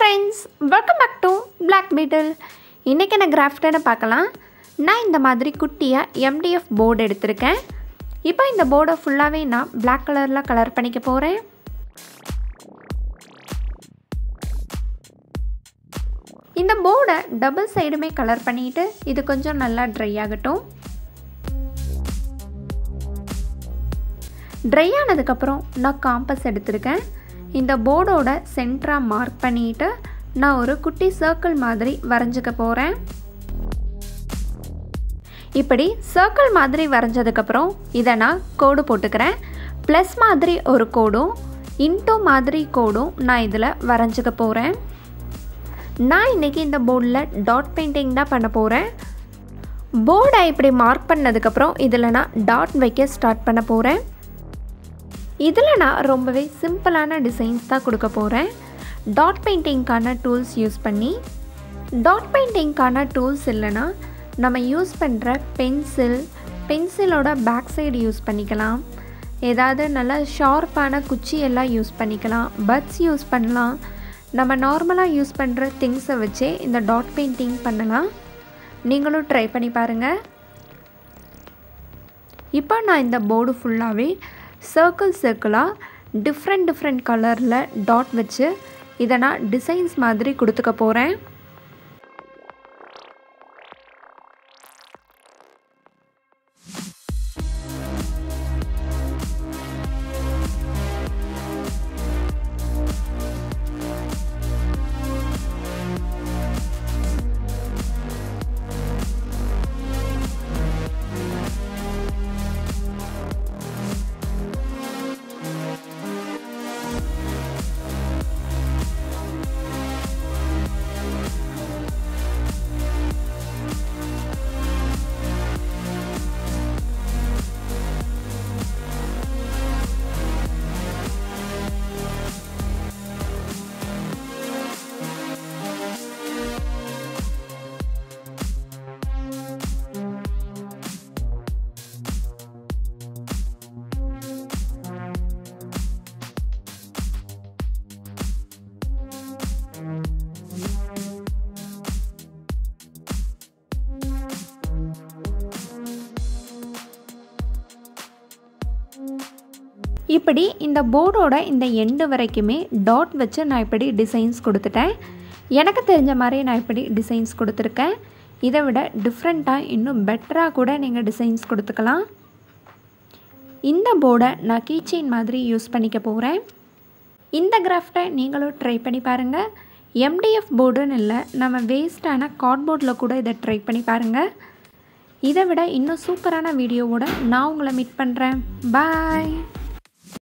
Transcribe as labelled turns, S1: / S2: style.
S1: friends welcome back to black beetle இன்றைக்கி என்ன கிராஃப்டனை பார்க்கலாம் நான் இந்த மாதிரி குட்டியாக எம்டிஎஃப் போர்டு எடுத்திருக்கேன் இப்போ இந்த போர்டை ஃபுல்லாகவே நான் Black கலரில் கலர் பண்ணிக்க போகிறேன் இந்த போர்டை டபுள் சைடுமே கலர் பண்ணிவிட்டு இது கொஞ்சம் நல்லா ட்ரை ஆகட்டும் ட்ரை ஆனதுக்கப்புறம் நான் காம்பஸ் எடுத்திருக்கேன் இந்த போர்டோட சென்டராக மார்க் பண்ணிட்டு நான் ஒரு குட்டி சர்க்கிள் மாதிரி வரைஞ்சிக்க போகிறேன் இப்படி சர்க்கிள் மாதிரி வரைஞ்சதுக்கப்புறம் இதை நான் கோடு போட்டுக்கிறேன் ப்ளஸ் மாதிரி ஒரு கோடும் இன்டோ மாதிரி கோடும் நான் இதில் வரைஞ்சிக்க போகிறேன் நான் இன்றைக்கி இந்த போர்டில் டாட் பெயிண்டிங் தான் பண்ண போகிறேன் போர்டை இப்படி மார்க் பண்ணதுக்கப்புறம் இதில் நான் டாட் வைக்க ஸ்டார்ட் பண்ண போகிறேன் இதில் நான் ரொம்பவே சிம்பிளான டிசைன்ஸ் தான் கொடுக்க போகிறேன் டாட் பெயிண்டிங்க்கான டூல்ஸ் யூஸ் பண்ணி டாட் பெயிண்டிங்க்கான டூல்ஸ் இல்லைன்னா நம்ம யூஸ் பண்ணுற பென்சில் பென்சிலோட பேக் சைடு யூஸ் பண்ணிக்கலாம் ஏதாவது நல்ல ஷார்ப்பான குச்சி எல்லாம் யூஸ் பண்ணிக்கலாம் பட்ஸ் யூஸ் பண்ணலாம் நம்ம நார்மலாக யூஸ் பண்ணுற திங்ஸை வச்சே இந்த டாட் பெயிண்டிங் பண்ணலாம் நீங்களும் ட்ரை பண்ணி பாருங்கள் இப்போ நான் இந்த போர்டு ஃபுல்லாகவே சர்க்கிள் சர்க்கிளாக டிஃப்ரெண்ட் டிஃப்ரெண்ட் கலரில் டாட் வச்சு இதை நான் டிசைன்ஸ் மாதிரி கொடுத்துக்க போகிறேன் இப்படி இந்த போர்டோட இந்த எண்டு வரைக்குமே டாட் வச்சு நான் இப்படி டிசைன்ஸ் கொடுத்துட்டேன் எனக்கு தெரிஞ்ச மாதிரி நான் இப்படி டிசைன்ஸ் கொடுத்துருக்கேன் இதை விட டிஃப்ரெண்ட்டாக இன்னும் பெட்டராக கூட நீங்கள் டிசைன்ஸ் கொடுத்துக்கலாம் இந்த போர்டை நான் கீச்செயின் மாதிரி யூஸ் பண்ணிக்க போகிறேன் இந்த கிராஃப்டை நீங்களும் ட்ரை பண்ணி பாருங்கள் எம்டிஎஃப் போர்டுன்னு இல்லை நம்ம வேஸ்ட்டான கார்ட்போர்டில் கூட இதை ட்ரை பண்ணி பாருங்கள் இதை விட இன்னும் சூப்பரான வீடியோவோட நான் உங்களை மீட் பண்ணுறேன் பாய்